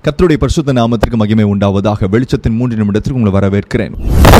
கர்த்தருடைய பரிசுத்த நாமத்திற்கு மகிமை உண்டாவதாக வெளிச்சத்தின் மூன்று நிமிடத்திற்கு உங்களை வரவேற்கிறேன்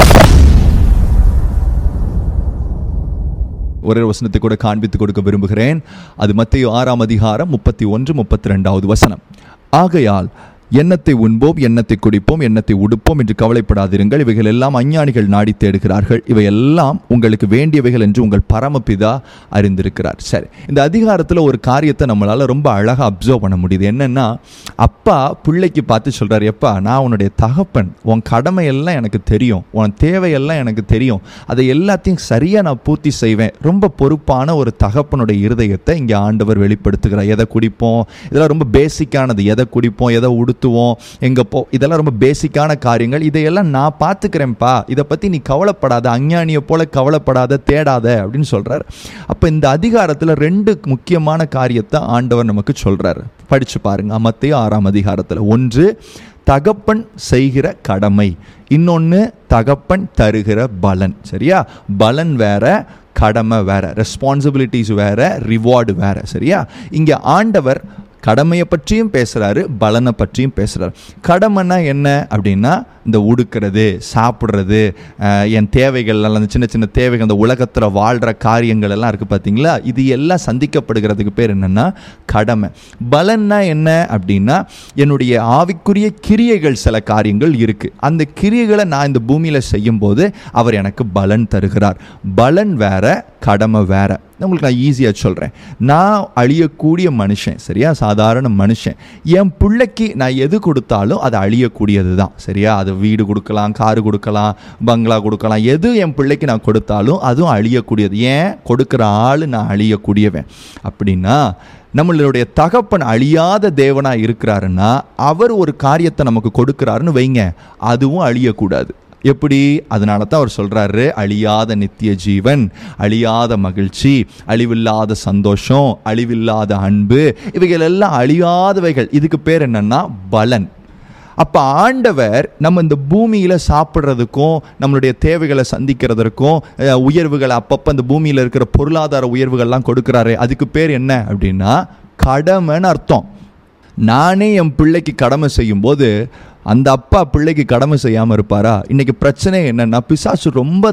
ஒரே வசனத்தை கூட காண்பித்து கொடுக்க விரும்புகிறேன் அது மத்திய ஆறாம் அதிகாரம் முப்பத்தி ஒன்று முப்பத்தி ரெண்டாவது வசனம் ஆகையால் எண்ணத்தை உண்போம் எண்ணத்தை குடிப்போம் எண்ணத்தை உடுப்போம் என்று கவலைப்படாதிருங்கள் இவைகள் எல்லாம் அஞ்ஞானிகள் நாடி தேடுகிறார்கள் இவையெல்லாம் உங்களுக்கு வேண்டியவைகள் என்று உங்கள் பரமபிதா அறிந்திருக்கிறார் சரி இந்த அதிகாரத்தில் ஒரு காரியத்தை நம்மளால் ரொம்ப அழகாக அப்சர்வ் பண்ண முடியுது என்னன்னா அப்பா பிள்ளைக்கு பார்த்து சொல்கிறார் எப்பா நான் உன்னுடைய தகப்பன் உன் கடமையெல்லாம் எனக்கு தெரியும் உன் தேவையெல்லாம் எனக்கு தெரியும் அதை எல்லாத்தையும் சரியாக நான் பூர்த்தி செய்வேன் ரொம்ப பொறுப்பான ஒரு தகப்பனுடைய இருதயத்தை இங்கே ஆண்டவர் வெளிப்படுத்துகிறார் எதை குடிப்போம் இதெல்லாம் ரொம்ப பேசிக்கானது எதை குடிப்போம் எதை உடுத்துவோம் எங்கே போ இதெல்லாம் ரொம்ப பேசிக்கான காரியங்கள் இதையெல்லாம் நான் பார்த்துக்கிறேன்ப்பா இதை பற்றி நீ கவலைப்படாத அஞ்ஞானியை போல கவலைப்படாத தேடாத அப்படின்னு சொல்கிறார் அப்போ இந்த அதிகாரத்தில் ரெண்டு முக்கியமான காரியத்தை ஆண்டவர் நமக்கு சொல்கிறார் படித்து பாருங்க மத்திய ஆறாம் அதிகாரத்தில் ஒன்று தகப்பன் செய்கிற கடமை இன்னொன்று தகப்பன் தருகிற பலன் சரியா பலன் வேற கடமை வேற ரெஸ்பான்சிபிலிட்டிஸ் வேற ரிவார்டு வேற சரியா இங்கே ஆண்டவர் கடமையை பற்றியும் பேசுகிறாரு பலனை பற்றியும் பேசுகிறாரு கடமைன்னா என்ன அப்படின்னா இந்த உடுக்கிறது சாப்பிட்றது அஹ், என் தேவைகள் எல்லாம் அந்த சின்ன சின்ன தேவைகள் அந்த உலகத்தில் வாழ்கிற காரியங்கள் எல்லாம் இருக்குது பார்த்தீங்களா இது எல்லாம் சந்திக்கப்படுகிறதுக்கு பேர் என்னென்னா கடமை பலன்னா என்ன அப்படின்னா என்னுடைய ஆவிக்குரிய கிரியைகள் சில காரியங்கள் இருக்குது அந்த கிரியைகளை நான் இந்த பூமியில் செய்யும்போது அவர் எனக்கு பலன் தருகிறார் பலன் வேற கடமை வேற உங்களுக்கு நான் ஈஸியாக சொல்கிறேன் நான் அழியக்கூடிய மனுஷன் சரியா சாதாரண மனுஷன் என் பிள்ளைக்கு நான் எது கொடுத்தாலும் அது அழியக்கூடியது தான் சரியா அது வீடு கொடுக்கலாம் காரு கொடுக்கலாம் பங்களா கொடுக்கலாம் எது என் பிள்ளைக்கு நான் கொடுத்தாலும் அதுவும் அழியக்கூடியது ஏன் கொடுக்குற ஆள் நான் அழியக்கூடியவன் அப்படின்னா நம்மளுடைய தகப்பன் அழியாத தேவனாக இருக்கிறாருன்னா அவர் ஒரு காரியத்தை நமக்கு கொடுக்குறாருன்னு வைங்க அதுவும் அழியக்கூடாது எப்படி அதனால தான் அவர் சொல்கிறாரு அழியாத நித்திய ஜீவன் அழியாத மகிழ்ச்சி அழிவில்லாத சந்தோஷம் அழிவில்லாத அன்பு இவைகள் எல்லாம் அழியாதவைகள் இதுக்கு பேர் என்னன்னா பலன் அப்போ ஆண்டவர் நம்ம இந்த பூமியில் சாப்பிட்றதுக்கும் நம்மளுடைய தேவைகளை சந்திக்கிறதற்கும் அஹ், உயர்வுகளை அப்பப்போ இந்த பூமியில் இருக்கிற பொருளாதார உயர்வுகள்லாம் கொடுக்குறாரு அதுக்கு பேர் என்ன அப்படின்னா கடமைன்னு அர்த்தம் நானே என் பிள்ளைக்கு கடமை செய்யும்போது அந்த அப்பா பிள்ளைக்கு கடமை செய்யாமல் இருப்பாரா இன்னைக்கு பிரச்சனை என்னன்னா பிசாசு ரொம்ப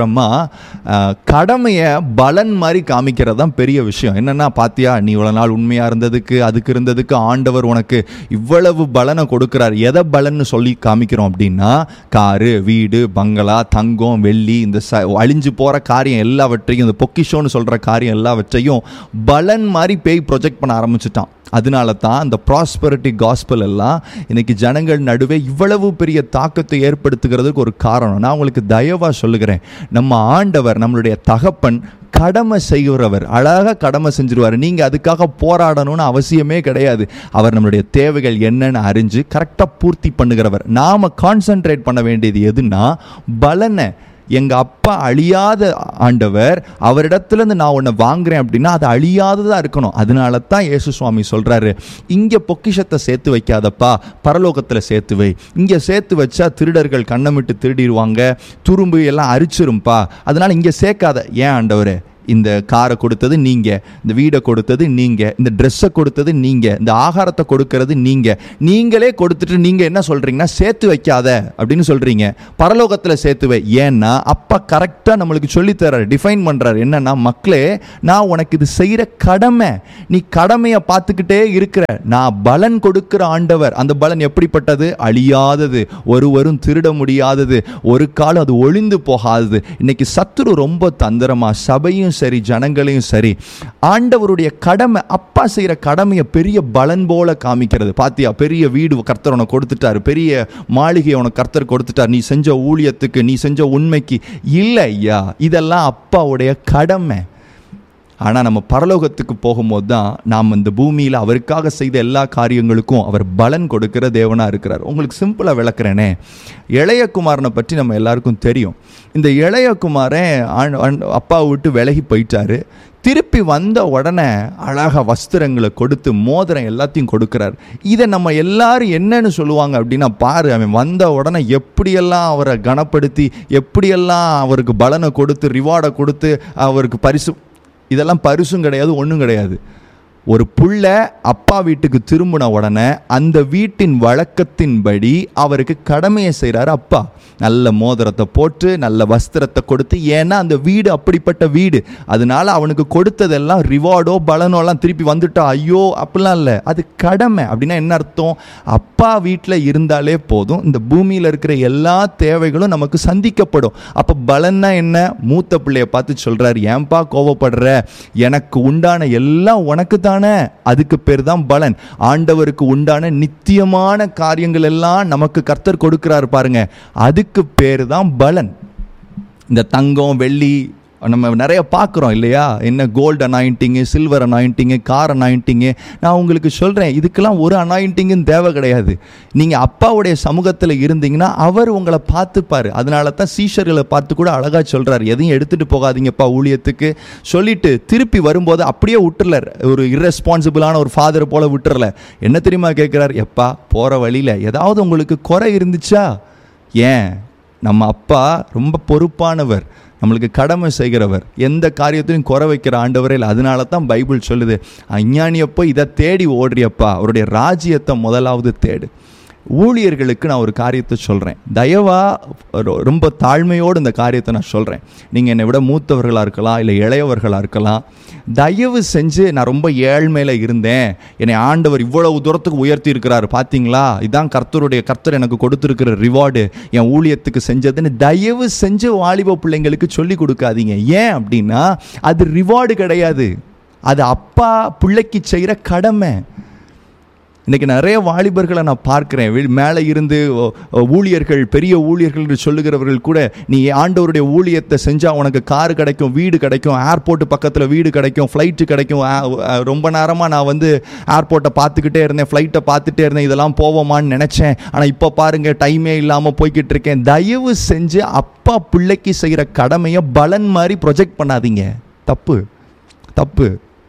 தந்திரமாக கடமையை பலன் மாதிரி காமிக்கிறது தான் பெரிய விஷயம் என்னன்னா பாத்தியா நீ இவ்வளோ நாள் உண்மையாக இருந்ததுக்கு அதுக்கு இருந்ததுக்கு ஆண்டவர் உனக்கு இவ்வளவு பலனை கொடுக்குறார் எதை பலன்னு சொல்லி காமிக்கிறோம் அப்படின்னா காரு வீடு பங்களா தங்கம் வெள்ளி இந்த ச அழிஞ்சு போகிற காரியம் எல்லாவற்றையும் இந்த பொக்கிஷோன்னு சொல்கிற காரியம் எல்லாவற்றையும் பலன் மாதிரி பேய் ப்ரொஜெக்ட் பண்ண ஆரம்பிச்சிட்டான் அதனால தான் அந்த ப்ராஸ்பரிட்டி காஸ்பல் எல்லாம் இன்னைக்கு ஜனங்கள் நடுவே இவ்வளவு பெரிய தாக்கத்தை ஏற்படுத்துகிறதுக்கு ஒரு காரணம் நான் உங்களுக்கு தயவாக சொல்லுகிறேன் நம்ம ஆண்டவர் நம்மளுடைய தகப்பன் கடமை செய்கிறவர் அழகாக கடமை செஞ்சிருவார் நீங்கள் அதுக்காக போராடணும்னு அவசியமே கிடையாது அவர் நம்மளுடைய தேவைகள் என்னன்னு அறிஞ்சு கரெக்டாக பூர்த்தி பண்ணுகிறவர் நாம் கான்சென்ட்ரேட் பண்ண வேண்டியது எதுன்னா பலனை எங்கள் அப்பா அழியாத ஆண்டவர் அவரிடத்துலேருந்து நான் ஒன்று வாங்குறேன் அப்படின்னா அது அழியாததாக இருக்கணும் அதனால தான் இயேசு சுவாமி சொல்கிறாரு இங்கே பொக்கிஷத்தை சேர்த்து வைக்காதப்பா பரலோகத்தில் சேர்த்து வை இங்கே சேர்த்து வச்சா திருடர்கள் கண்ணமிட்டு திருடிடுவாங்க துரும்பு எல்லாம் அரிச்சிரும்பா அதனால் இங்கே சேர்க்காத ஏன் ஆண்டவரே இந்த காரை கொடுத்தது நீங்கள் இந்த வீடை கொடுத்தது நீங்கள் இந்த ட்ரெஸ்ஸை கொடுத்தது நீங்கள் இந்த ஆகாரத்தை கொடுக்கறது நீங்கள் நீங்களே கொடுத்துட்டு நீங்கள் என்ன சொல்கிறீங்கன்னா சேர்த்து வைக்காத அப்படின்னு சொல்கிறீங்க பரலோகத்தில் சேர்த்து வை ஏன்னா அப்பா கரெக்டாக நம்மளுக்கு சொல்லித்தரார் டிஃபைன் பண்ணுறாரு என்னன்னா மக்களே நான் உனக்கு இது செய்கிற கடமை நீ கடமையை பார்த்துக்கிட்டே இருக்கிற நான் பலன் கொடுக்கிற ஆண்டவர் அந்த பலன் எப்படிப்பட்டது அழியாதது ஒருவரும் திருட முடியாதது ஒரு காலம் அது ஒளிந்து போகாதது இன்னைக்கு சத்துரு ரொம்ப தந்திரமா சபையும் சரி ஜனங்களையும் சரி ஆண்டவருடைய கடமை அப்பா செய்கிற கடமையை பெரிய பலன் போல காமிக்கிறது பாத்தியா பெரிய வீடு கர்த்தர் உனக்கு கொடுத்துட்டாரு பெரிய மாளிகை உனக்கு கர்த்தர் கொடுத்துட்டார் நீ செஞ்ச ஊழியத்துக்கு நீ செஞ்ச உண்மைக்கு இல்லை ஐயா இதெல்லாம் அப்பாவுடைய கடமை ஆனால் நம்ம பரலோகத்துக்கு போகும்போது தான் நாம் இந்த பூமியில் அவருக்காக செய்த எல்லா காரியங்களுக்கும் அவர் பலன் கொடுக்கிற தேவனாக இருக்கிறார் உங்களுக்கு சிம்பிளாக விளக்குறேனே இளையகுமாரனை பற்றி நம்ம எல்லாருக்கும் தெரியும் இந்த இளையகுமாரன் ஆண்- ஆண்- அப்பாவை விட்டு விலகி போயிட்டாரு திருப்பி வந்த உடனே அழகாக வஸ்திரங்களை கொடுத்து மோதிரம் எல்லாத்தையும் கொடுக்குறார் இதை நம்ம எல்லாரும் என்னன்னு சொல்லுவாங்க அப்படின்னா பாரு அவன் வந்த உடனே எப்படியெல்லாம் அவரை கனப்படுத்தி எப்படியெல்லாம் அவருக்கு பலனை கொடுத்து ரிவார்டை கொடுத்து அவருக்கு பரிசு இதெல்லாம் பரிசும் கிடையாது ஒன்றும் கிடையாது ஒரு புள்ள அப்பா வீட்டுக்கு திரும்பின உடனே அந்த வீட்டின் வழக்கத்தின்படி அவருக்கு கடமையை செய்கிறாரு அப்பா நல்ல மோதிரத்தை போட்டு நல்ல வஸ்திரத்தை கொடுத்து ஏன்னா அந்த வீடு அப்படிப்பட்ட வீடு அதனால அவனுக்கு கொடுத்ததெல்லாம் ரிவார்டோ பலனோ எல்லாம் திருப்பி வந்துட்டா ஐயோ அப்படிலாம் இல்லை அது கடமை அப்படின்னா என்ன அர்த்தம் அப்பா வீட்டில் இருந்தாலே போதும் இந்த பூமியில் இருக்கிற எல்லா தேவைகளும் நமக்கு சந்திக்கப்படும் அப்போ பலன்னா என்ன மூத்த பிள்ளைய பார்த்து சொல்றாரு ஏன்பா கோவப்படுற எனக்கு உண்டான எல்லாம் உனக்கு தானே அதுக்கு பேர் தான் பலன் ஆண்டவருக்கு உண்டான நித்தியமான காரியங்கள் எல்லாம் நமக்கு கர்த்தர் கொடுக்கிறார் பாருங்க அதுக்கு பேர் தான் பலன் இந்த தங்கம் வெள்ளி நம்ம நிறைய பார்க்குறோம் இல்லையா என்ன gold anointing silver anointing car anointing நான் உங்களுக்கு சொல்கிறேன் இதுக்கெல்லாம் ஒரு அனாயிண்டிங்கும் தேவை கிடையாது நீங்கள் அப்பாவுடைய சமூகத்தில் இருந்தீங்கன்னா அவர் உங்களை பார்த்துப்பார் அதனால தான் சீஷர்களை பார்த்து கூட அழகாக சொல்கிறார் எதையும் எடுத்துகிட்டு போகாதீங்கப்பா ஊழியத்துக்கு சொல்லிட்டு திருப்பி வரும்போது அப்படியே விட்டுறல ஒரு irresponsible-ஆன ஒரு ஃபாதர் போல் விட்டுறல என்ன தெரியுமா கேட்குறார் எப்பா போகிற வழியில் ஏதாவது உங்களுக்கு குறை இருந்துச்சா ஏன் நம்ம அப்பா ரொம்ப பொறுப்பானவர் நம்மளுக்கு கடமை செய்கிறவர் எந்த காரியத்திலையும் குறை வைக்கிற ஆண்டவரே இல்லை அதனால தான் பைபிள் சொல்லுது அஞ்ஞானியப்போ இதை தேடி ஓடுறியப்பா அவருடைய ராஜ்யத்தை முதலாவது தேடு ஊழியர்களுக்கு நான் ஒரு காரியத்தை சொல்கிறேன் தயவா ரொ- ரொம்ப தாழ்மையோடு இந்த காரியத்தை நான் சொல்கிறேன் நீங்கள் என்னை விட மூத்தவர்களாக இருக்கலாம் இல்லை இளையவர்களாக இருக்கலாம் தயவு செஞ்சு நான் ரொம்ப ஏழ்மையில் இருந்தேன் என்னை ஆண்டவர் இவ்வளவு தூரத்துக்கு உயர்த்தி இருக்கிறாரு பார்த்தீங்களா இதான் கர்த்தருடைய கர்த்தர் எனக்கு கொடுத்துருக்கிற ரிவார்டு என் ஊழியத்துக்கு செஞ்சதுன்னு தயவு செஞ்சு வாலிப பிள்ளைங்களுக்கு சொல்லி கொடுக்காதீங்க ஏன் அப்படின்னா அது ரிவார்டு கிடையாது அது அப்பா பிள்ளைக்கு செய்கிற கடமை இன்னைக்கு நிறைய வாலிபர்களை நான் பார்க்கிறேன் வி- மேலே இருந்து ஓ, ஓ, ஊழியர்கள் பெரிய ஊழியர்கள் என்று சொல்லுகிறவர்கள் கூட நீ ஆண்டவருடைய ஊழியத்தை செஞ்சால் உனக்கு கார் கிடைக்கும் வீடு கிடைக்கும் ஏர்போர்ட் பக்கத்தில் வீடு கிடைக்கும் ஃப்ளைட்டு கிடைக்கும் ஆ, ஆ, ரொம்ப நேரமாக நான் வந்து ஏர்போர்ட்டை பார்த்துக்கிட்டே இருந்தேன் ஃப்ளைட்டை பார்த்துட்டே இருந்தேன் இதெல்லாம் போவோமான்னு நினச்சேன் ஆனால் இப்போ பாருங்க டைமே இல்லாமல் போய்கிட்டு இருக்கேன் தயவு செஞ்சு அப்பா பிள்ளைக்கு செய்கிற கடமையை பலன் மாதிரி ப்ரொஜெக்ட் பண்ணாதீங்க தப்பு தப்பு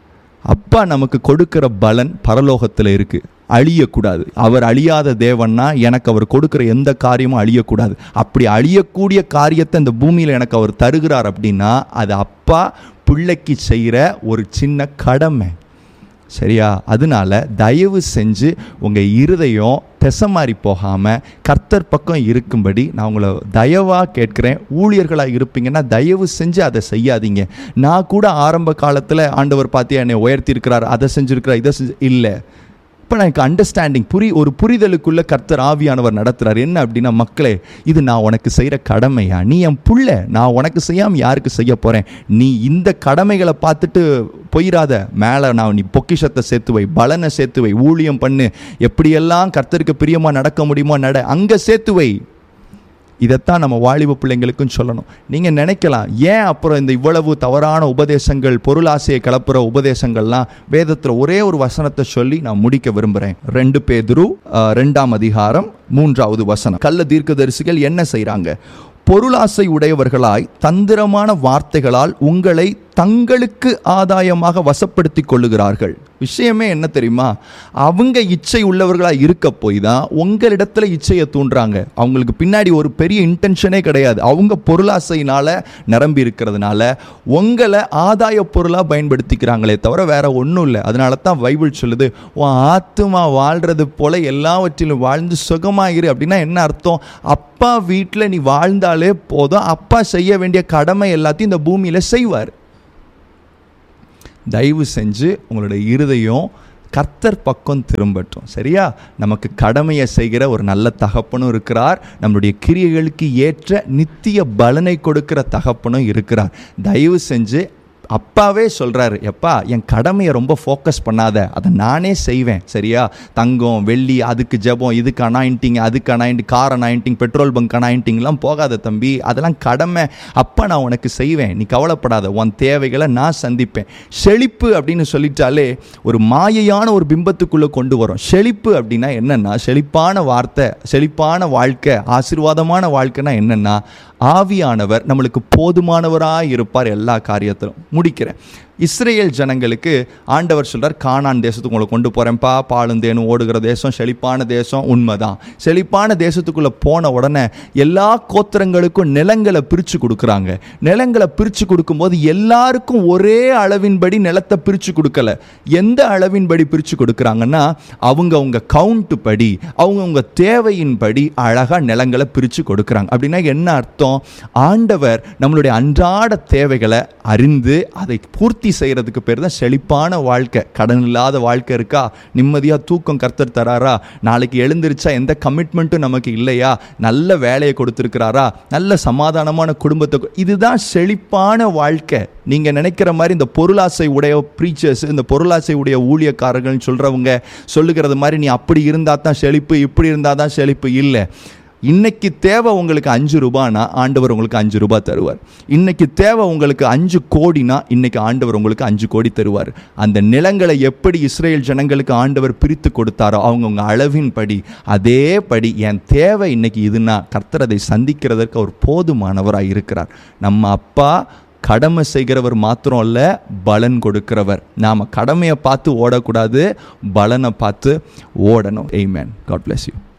அப்பா நமக்கு கொடுக்கிற பலன் பரலோகத்தில் இருக்கு அழியக்கூடாது அவர் அழியாத தேவன்னா எனக்கு அவர் கொடுக்கிற எந்த காரியமும் அழியக்கூடாது அப்படி அழியக்கூடிய காரியத்தை இந்த பூமியில் எனக்கு அவர் தருகிறார் அப்படின்னா அது அப்பா பிள்ளைக்கு செய்கிற ஒரு சின்ன கடமை சரியா அதனால தயவு செஞ்சு உங்கள் இருதயம் திசை மாறி போகாமல் கர்த்தர் பக்கம் இருக்கும்படி நான் உங்களை தயவாக கேட்குறேன் ஊழியர்களாக இருப்பீங்கன்னா தயவு செஞ்சு அதை செய்யாதீங்க நான் கூட ஆரம்ப காலத்தில் ஆண்டவர் பார்த்தியா என்னை உயர்த்தியிருக்கிறார் அதை செஞ்சுருக்கிறார் இதை செஞ்சு இல்லை இப்போ எனக்கு அண்டர்ஸ்டாண்டிங் புரி ஒரு புரிதலுக்குள்ள கர்த்தர் ஆவியானவர் நடத்துறார் என்ன அப்படின்னா மக்களே இது நான் உனக்கு செய்கிற கடமையா நீ என் புள்ள நான் உனக்கு செய்யாமல் யாருக்கு செய்ய போகிறேன் நீ இந்த கடமைகளை பார்த்துட்டு போயிடாத மேலே நான் நீ பொக்கிஷத்தை சேர்த்து வை பலனை சேர்த்து வை ஊழியம் பண்ணு எப்படியெல்லாம் கர்த்தருக்கு பிரியமாக நடக்க முடியுமோ நட அங்கே சேர்த்து வை இதைத்தான் நம்ம வாலிப பிள்ளைங்களுக்கும் சொல்லணும் நீங்கள் நினைக்கலாம் ஏன் அப்புறம் இந்த இவ்வளவு தவறான உபதேசங்கள் பொருளாசையை கலப்புற உபதேசங்கள்லாம் வேதத்தில் ஒரே ஒரு வசனத்தை சொல்லி நான் முடிக்க விரும்புகிறேன் ரெண்டு பேதுரு அஹ், ரெண்டாம் அதிகாரம் மூன்றாவது வசனம் கள்ள தீர்க்கதரிசிகள் என்ன செய்கிறாங்க பொருளாசை உடையவர்களாய் தந்திரமான வார்த்தைகளால் உங்களை தங்களுக்கு ஆதாயமாக வசப்படுத்தி கொள்ளுகிறார்கள் விஷயமே என்ன தெரியுமா அவங்க இச்சை உள்ளவர்களாக இருக்க போய் தான் உங்களிடத்துல இச்சையை தூண்டுறாங்க அவங்களுக்கு பின்னாடி ஒரு பெரிய இன்டென்ஷனே கிடையாது அவங்க பொருளாசையினால நிரம்பி இருக்கிறதுனால உங்களை ஆதாய பொருளாக பயன்படுத்திக்கிறாங்களே தவிர வேற ஒன்றும் இல்லை அதனால தான் பைபிள் சொல்லுது உன் ஆத்துமா வாழ்றது போல எல்லாவற்றிலும் வாழ்ந்து சுகமாயிரு அப்படின்னா என்ன அர்த்தம் அப்பா வீட்டில் நீ வாழ்ந்தாலே போதும் அப்பா செய்ய வேண்டிய கடமை எல்லாத்தையும் இந்த பூமியில் செய்வார் தயவு செஞ்சு உங்களுடைய இருதயம் கர்த்தர் பக்கம் திரும்பட்டும் சரியா நமக்கு கடமையை செய்கிற ஒரு நல்ல தகப்பனும் இருக்கிறார் நம்மளுடைய கிரியைகளுக்கு ஏற்ற நித்திய பலனை கொடுக்கிற தகப்பனும் இருக்கிறார் தயவு செஞ்சு அப்பாவே சொல்கிறாரு எப்பா என் கடமையை ரொம்ப ஃபோக்கஸ் பண்ணாத அதை நானே செய்வேன் சரியா தங்கம் வெள்ளி அதுக்கு ஜெபம் இதுக்கு அனாயிண்டிங் அதுக்கு anointing car anointing petrol bunk அனாயிண்டிங்லாம் போகாத தம்பி அதெல்லாம் கடமை அப்பா நான் உனக்கு செய்வேன் நீ கவலைப்படாத உன் தேவைகளை நான் சந்திப்பேன் செழிப்பு அப்படின்னு சொல்லிட்டாலே ஒரு மாயையான ஒரு பிம்பத்துக்குள்ளே கொண்டு வரும் செழிப்பு அப்படின்னா என்னென்னா செழிப்பான வார்த்தை செழிப்பான வாழ்க்கை ஆசீர்வாதமான வாழ்க்கைனா என்னென்னா ஆவியானவர் நம்மளுக்கு போதுமானவராக இருப்பார் எல்லா காரியத்திலும் முடிக்கிறேன் இஸ்ரேல் ஜனங்களுக்கு ஆண்டவர் சொல்றார் கானான் தேசத்துக்கு உங்களை கொண்டு போகிறேன்ப்பா பாலும் தேனும் ஓடுகிற தேசம் செழிப்பான தேசம் உண்மைதான் செழிப்பான தேசத்துக்குள்ளே போன உடனே எல்லா கோத்திரங்களுக்கும் நிலங்களை பிரித்து கொடுக்குறாங்க நிலங்களை பிரித்து கொடுக்கும்போது எல்லாருக்கும் ஒரே அளவின்படி நிலத்தை பிரித்து கொடுக்கல எந்த அளவின்படி பிரித்து கொடுக்குறாங்கன்னா அவங்க அவங்க கவுண்ட் படி அவங்கவுங்க தேவையின்படி அழகாக நிலங்களை பிரித்து கொடுக்குறாங்க அப்படின்னா என்ன அர்த்தம் ஆண்டவர் நம்மளுடைய அன்றாட தேவைகளை அறிந்து அதை பூர்த்தி செய்கிறதுக்கு பேர் தான் செழிப்பான வாழ்க்கை கடன் இல்லாத வாழ்க்கை இருக்கா நிம்மதியாக தூக்கம் கர்த்தர் தராரா நாளைக்கு எழுந்திருச்சா எந்த கமிட்மெண்ட்டும் நமக்கு இல்லையா நல்ல வேலையை கொடுத்துருக்கிறாரா நல்ல சமாதானமான குடும்பத்தை கொ- இதுதான் செழிப்பான வாழ்க்கை நீங்கள் நினைக்கிற மாதிரி இந்த பொருளாசை உடைய ப்ரீச்சர்ஸ் இந்த பொருளாசை உடைய ஊழியக்காரர்கள்னு சொல்கிறவங்க சொல்லுகிறது மாதிரி நீ அப்படி இருந்தால் தான் செழிப்பு இப்படி இருந்தால் தான் செழிப்பு இல்லை இன்னைக்கு தேவை உங்களுக்கு அஞ்சு ரூபானா ஆண்டவர் உங்களுக்கு அஞ்சு ரூபாய் தருவார் இன்னைக்கு தேவை உங்களுக்கு அஞ்சு கோடினா இன்னைக்கு ஆண்டவர் உங்களுக்கு அஞ்சு கோடி தருவார் அந்த நிலங்களை எப்படி இஸ்ரேல் ஜனங்களுக்கு ஆண்டவர் பிரித்து கொடுத்தாரோ அவங்கவுங்க அளவின்படி அதே படி என் தேவை இன்னைக்கு இதுனா கர்த்தர் அதை சந்திக்கிறதற்கு அவர் போதுமானவராக இருக்கிறார் நம்ம அப்பா கடமை செய்கிறவர் மாத்திரம் அல்ல பலன் கொடுக்கிறவர் நாம் கடமையை பார்த்து ஓடக்கூடாது பலனை பார்த்து ஓடணும் எய்மேன் காட் bless யூ